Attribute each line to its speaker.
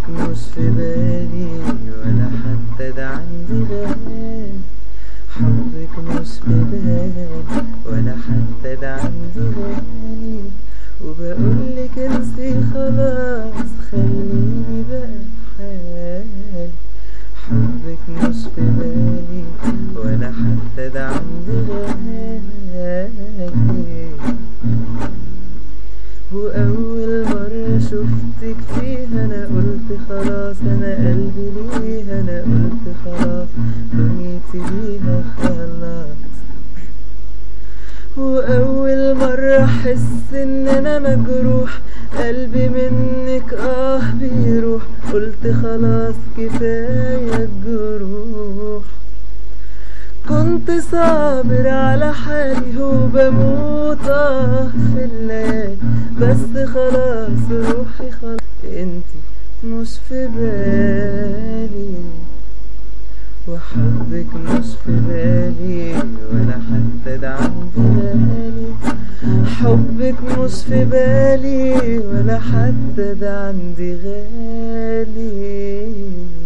Speaker 1: حبك مش في بالي ولا حتى ده عندي غالي حبك مش في بالي ولا حتى ده عندي غالي وبقولك انسي خلاص خليني بقى بحالي حبك مش في بالي ولا حتى ده عندي غالي وأول مرة شفتك فيها أنا قلت خلاص أنا قلبي ليها أنا قلت خلاص دنيتي ليها خلاص وأول مرة أحس إن أنا مجروح قلبي منك آه بيروح قلت خلاص كفاية الجروح كنت صابر على حالي وبموت اه في الليالي بس خلاص روحي خلاص انتي مش في بالي وحبك مش في بالي ولا حتى ده عندي غالي حبك مش في بالي ولا حتى ده عندي غالي